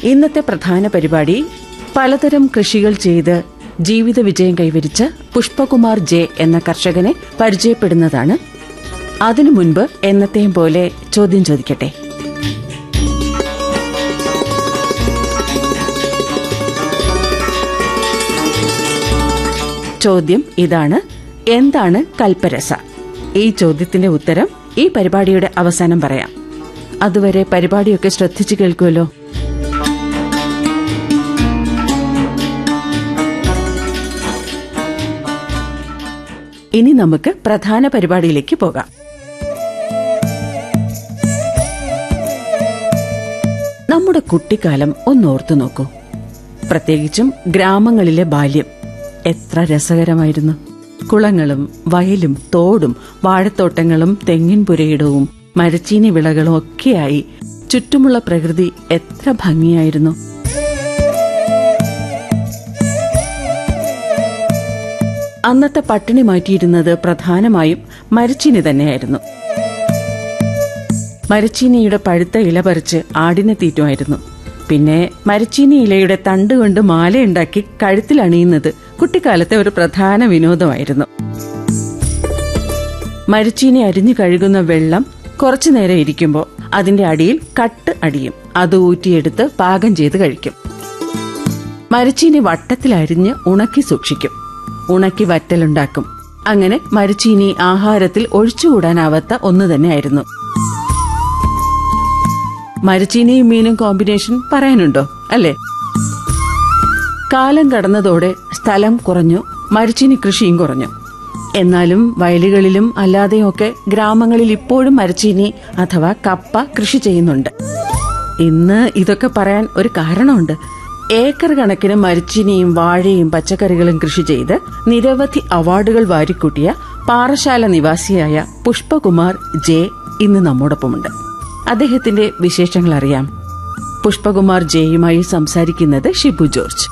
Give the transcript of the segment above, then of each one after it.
ഇന്നത്തെ പ്രധാന പരിപാടി പലതരം കൃഷികൾ ചെയ്ത് ജീവിത വിജയം കൈവരിച്ച പുഷ്പകുമാർ ജെ എന്ന കർഷകനെ പരിചയപ്പെടുന്നതാണ് അതിനു മുൻപ് എന്നത്തെയും പോലെ ചോദ്യം ചോദിക്കട്ടെ ചോദ്യം ഇതാണ് എന്താണ് കൽപ്പരസ ഈ ചോദ്യത്തിന്റെ ഉത്തരം ഈ പരിപാടിയുടെ അവസാനം പറയാം അതുവരെ പരിപാടിയൊക്കെ ശ്രദ്ധിച്ചു കേൾക്കുമല്ലോ ഇനി നമുക്ക് പ്രധാന പരിപാടിയിലേക്ക് പോകാം നമ്മുടെ കുട്ടിക്കാലം ഒന്നോർത്തു നോക്കൂ പ്രത്യേകിച്ചും ഗ്രാമങ്ങളിലെ ബാല്യം എത്ര രസകരമായിരുന്നു കുളങ്ങളും വയലും തോടും വാഴത്തോട്ടങ്ങളും തെങ്ങിൻ പുരയിടവും മരച്ചീനി വിളകളും ഒക്കെയായി ചുറ്റുമുള്ള പ്രകൃതി എത്ര ഭംഗിയായിരുന്നു അന്നത്തെ പട്ടിണി മാറ്റിയിരുന്നത് പ്രധാനമായും മരച്ചീനി തന്നെയായിരുന്നു മരച്ചീനിയുടെ പഴുത്ത ഇല പറിച്ച് ആടിനെ തീറ്റുമായിരുന്നു പിന്നെ മരച്ചീനി ഇലയുടെ തണ്ട് കൊണ്ട് മാലയുണ്ടാക്കി കഴുത്തിൽ അണിയുന്നത് കുട്ടിക്കാലത്തെ ഒരു പ്രധാന വിനോദമായിരുന്നു മരച്ചീനി അരിഞ്ഞു കഴുകുന്ന വെള്ളം കുറച്ചു നേരം ഇരിക്കുമ്പോൾ അതിന്റെ അടിയിൽ കട്ട് അടിയും അത് ഊറ്റിയെടുത്ത് പാകം ചെയ്ത് കഴിക്കും മരച്ചീനി വട്ടത്തിൽ അരിഞ്ഞ് ഉണക്കി സൂക്ഷിക്കും ഉണക്കി വറ്റലുണ്ടാക്കും അങ്ങനെ മരച്ചീനി ആഹാരത്തിൽ ഒഴിച്ചുകൂടാനാവാത്ത ഒന്ന് തന്നെയായിരുന്നു മരച്ചീനിയും മീനും കോമ്പിനേഷൻ പറയാനുണ്ടോ അല്ലേ കാലം കടന്നതോടെ സ്ഥലം കുറഞ്ഞു മരച്ചീനി കൃഷിയും കുറഞ്ഞു എന്നാലും വയലുകളിലും അല്ലാതെയൊക്കെ ഗ്രാമങ്ങളിൽ ഇപ്പോഴും മരച്ചീനി അഥവാ കപ്പ കൃഷി ചെയ്യുന്നുണ്ട് ഇന്ന് ഇതൊക്കെ പറയാൻ ഒരു കാരണമുണ്ട് ഏക്കർ കണക്കിന് മരച്ചീനിയും വാഴയും പച്ചക്കറികളും കൃഷി ചെയ്ത് നിരവധി അവാർഡുകൾ വാരിക്കൂട്ടിയ പാറശാല നിവാസിയായ പുഷ്പകുമാർ ജെ ഇന്ന് നമ്മോടൊപ്പമുണ്ട് അദ്ദേഹത്തിന്റെ വിശേഷങ്ങൾ അറിയാം പുഷ്പകുമാർ ജെയുമായി സംസാരിക്കുന്നത് ഷിബു ജോർജ്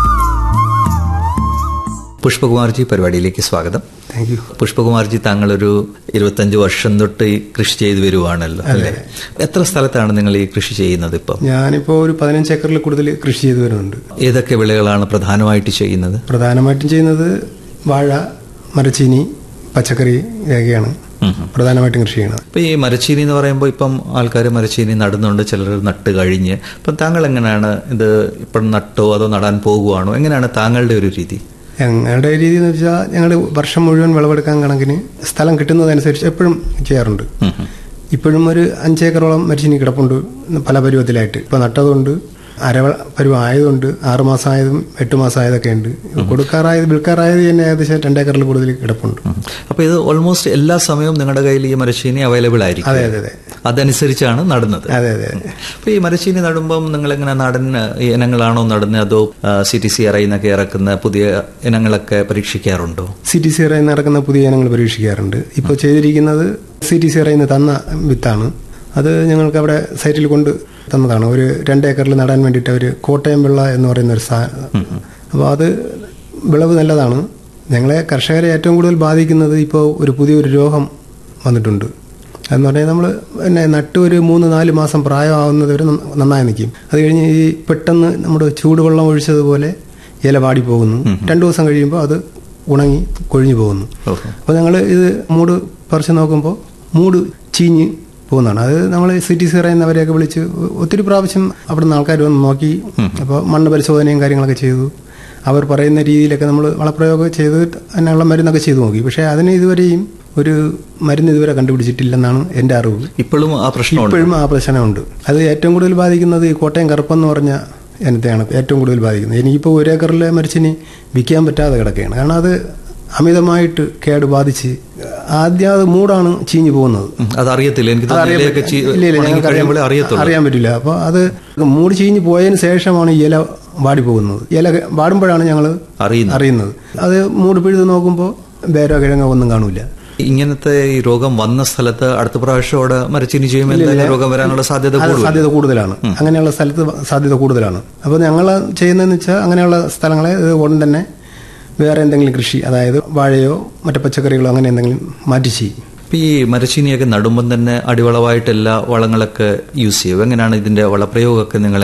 പുഷ്പകുമാർജി പരിപാടിയിലേക്ക് സ്വാഗതം താങ്ക് യു പുഷ്പകുമാർജി താങ്കളൊരു ഇരുപത്തഞ്ച് വർഷം തൊട്ട് ഈ കൃഷി ചെയ്തു വരുവാണല്ലോ അല്ലേ എത്ര സ്ഥലത്താണ് നിങ്ങൾ ഈ കൃഷി ചെയ്യുന്നത് ഇപ്പം ഞാനിപ്പോ ഒരു പതിനഞ്ച് ഏക്കറിൽ കൂടുതൽ കൃഷി ചെയ്തു വരുന്നുണ്ട് ഏതൊക്കെ വിളകളാണ് പ്രധാനമായിട്ട് ചെയ്യുന്നത് പ്രധാനമായിട്ടും ചെയ്യുന്നത് വാഴ മരച്ചീനി പച്ചക്കറി ഇതൊക്കെയാണ് പ്രധാനമായിട്ടും കൃഷി ചെയ്യണത് ഇപ്പൊ ഈ മരച്ചീനി എന്ന് പറയുമ്പോൾ ഇപ്പം ആൾക്കാർ മരച്ചീനി നടുന്നുണ്ട് ചിലർ നട്ട് കഴിഞ്ഞ് അപ്പം താങ്കൾ എങ്ങനെയാണ് ഇത് ഇപ്പം നട്ടോ അതോ നടാൻ പോകുവാണോ എങ്ങനെയാണ് താങ്കളുടെ ഒരു രീതി ഞങ്ങളുടെ രീതി എന്ന് വെച്ചാൽ ഞങ്ങൾ വർഷം മുഴുവൻ വിളവെടുക്കാൻ കണക്കിന് സ്ഥലം കിട്ടുന്നതനുസരിച്ച് എപ്പോഴും ചെയ്യാറുണ്ട് ഇപ്പോഴും ഒരു അഞ്ചേക്കറോളം മരിച്ചിനി കിടപ്പുണ്ട് പല പരുവത്തിലായിട്ട് ഇപ്പൊ നട്ടതുകൊണ്ട് അര പരുവം ആയതുകൊണ്ട് ആറ് മാസം ആയതും എട്ട് മാസം ആയതൊക്കെ ഉണ്ട് കൊടുക്കാറായത് വിൽക്കാറായത് തന്നെ ഏകദേശം രണ്ടേക്കറിൽ കൂടുതൽ കിടപ്പുണ്ട് അപ്പൊ ഇത് ഓൾമോസ്റ്റ് എല്ലാ സമയവും നിങ്ങളുടെ കയ്യിൽ ഈ മരച്ചീനി അവൈലബിൾ ആയിരിക്കും അതെ അതെ അതെ അതനുസരിച്ചാണ് നടുന്നത് അതെ അതെ അപ്പൊ ഈ മരച്ചീനി നടുമ്പം നിങ്ങൾ എങ്ങനെ നാടൻ ഈ ഇനങ്ങളാണോ നടുന്നത് അതോ സി ടി സി എന്നൊക്കെ ഇറക്കുന്ന പുതിയ ഇനങ്ങളൊക്കെ പരീക്ഷിക്കാറുണ്ടോ സി ടി സി റയിൽ നടക്കുന്ന പുതിയ ഇനങ്ങൾ പരീക്ഷിക്കാറുണ്ട് ഇപ്പോൾ ചെയ്തിരിക്കുന്നത് സി ടി സി റയിൽ നിന്ന് തന്ന വിത്താണ് അത് ഞങ്ങൾക്ക് അവിടെ സൈറ്റിൽ കൊണ്ട് തന്നതാണ് ഒരു രണ്ട് ഏക്കറിൽ നടാൻ വേണ്ടിയിട്ട് അവർ കോട്ടയം വെള്ള എന്ന് പറയുന്ന ഒരു സാ അപ്പോൾ അത് വിളവ് നല്ലതാണ് ഞങ്ങളെ കർഷകരെ ഏറ്റവും കൂടുതൽ ബാധിക്കുന്നത് ഇപ്പോൾ ഒരു പുതിയൊരു രോഗം വന്നിട്ടുണ്ട് എന്ന് പറഞ്ഞാൽ നമ്മൾ പിന്നെ നട്ട് ഒരു മൂന്ന് നാല് മാസം പ്രായമാവുന്നത് വരെ നന്ന- നന്നായി നിൽക്കും അത് കഴിഞ്ഞ് ഈ പെട്ടെന്ന് നമ്മുടെ ചൂടുവെള്ളം ഒഴിച്ചതുപോലെ ഇല വാടി പോകുന്നു രണ്ടു ദിവസം കഴിയുമ്പോൾ അത് ഉണങ്ങി കൊഴിഞ്ഞു പോകുന്നു ഓഹോ അപ്പോൾ ഞങ്ങൾ ഇത് മൂട് പറിച്ച് നോക്കുമ്പോൾ മൂട് ചീഞ്ഞ് പോകുന്നതാണ് അത് നമ്മൾ സി ടി സി എന്നവരെയൊക്കെ വിളിച്ച് ഒത്തിരി പ്രാവശ്യം അവിടുന്ന് ആൾക്കാർ വന്ന് നോക്കി അപ്പോൾ മണ്ണ് പരിശോധനയും കാര്യങ്ങളൊക്കെ ചെയ്തു അവർ പറയുന്ന രീതിയിലൊക്കെ നമ്മൾ വളപ്രയോഗം ചെയ്ത് അതിനുള്ള മരുന്നൊക്കെ ചെയ്തു നോക്കി പക്ഷേ അതിന് ഇതുവരെയും ഒരു മരുന്ന് ഇതുവരെ കണ്ടുപിടിച്ചിട്ടില്ലെന്നാണ് എൻ്റെ അറിവ് ഇപ്പോഴും ആ പ്രശ്നമുണ്ട് ഇപ്പോഴും ആ പ്രശ്നമുണ്ട് അത് ഏറ്റവും കൂടുതൽ ബാധിക്കുന്നത് ഈ കോട്ടയം കറുപ്പെന്ന് പറഞ്ഞ ഇനത്തെയാണ് ഏറ്റവും കൂടുതൽ ബാധിക്കുന്നത് എനിക്കിപ്പോൾ ഒരു ഏക്കറിലെ മരിച്ചിനി വിൽക്കാൻ പറ്റാതെ കിടക്കുകയാണ് കാരണം അത് അമിതമായിട്ട് കേട് ബാധിച്ച് ആദ്യം അത് മൂടാണ് ചീഞ്ഞു പോകുന്നത് ഉം, അതറിയത്തില്ല എനിക്ക് അത് തോന്നുന്നു അറിയാൻ ഇലയൊക്കെ പറ്റ- ചീ- ഇല്ല, ഇല്ല, ഉണങ്ങി ഞങ്ങൾക്ക് അറിയാൻ- കഴിയുമ്പോഴേ അറിയത്തുള്ളൂ അറിയാൻ പറ്റില്ല അപ്പോൾ അത് മൂട് ചീഞ്ഞ് പോയതിന് ശേഷമാണ് ഈ ഇല വാടി പോകുന്നത് ഇല വാടുമ്പോഴാണ് ഞങ്ങൾ അറിയുന്നത് അറിയുന്നത് അത് മൂട് പിഴുത് നോക്കുമ്പോൾ വേരോ കിഴങ്ങോ ഒന്നും കാണൂല ഇങ്ങനത്തെ ഈ രോഗം വന്ന സ്ഥലത്ത് അടുത്ത പ്രാവശ്യം അവിടെ മരച്ചീനി ചെയ്യുമ്പോൾ എന്തായാലും രോഗം വരാനുള്ള സാധ്യത അത് കൂടുതൽ സാധ്യത കൂടുതലാണ് അങ്ങനെയുള്ള സ്ഥലത്ത് സാധ്യത കൂടുതലാണ് അപ്പോൾ ഞങ്ങൾ ചെയ്യുന്നതെന്ന് വെച്ചാൽ അങ്ങനെയുള്ള സ്ഥലങ്ങളെ ഇത് ഉടൻ തന്നെ വേറെ എന്തെങ്കിലും കൃഷി അതായത് വാഴയോ മറ്റു പച്ചക്കറികളോ അങ്ങനെ എന്തെങ്കിലും മാറ്റി ചെയ്യും ഇപ്പൊ ഈ മരച്ചീനിയൊക്കെ നടുമ്പം തന്നെ അടിവളമായിട്ട് എല്ലാ വളങ്ങളൊക്കെ യൂസ് ചെയ്യും എങ്ങനെയാണ് ഇതിന്റെ വളപ്രയോഗമൊക്കെ നിങ്ങൾ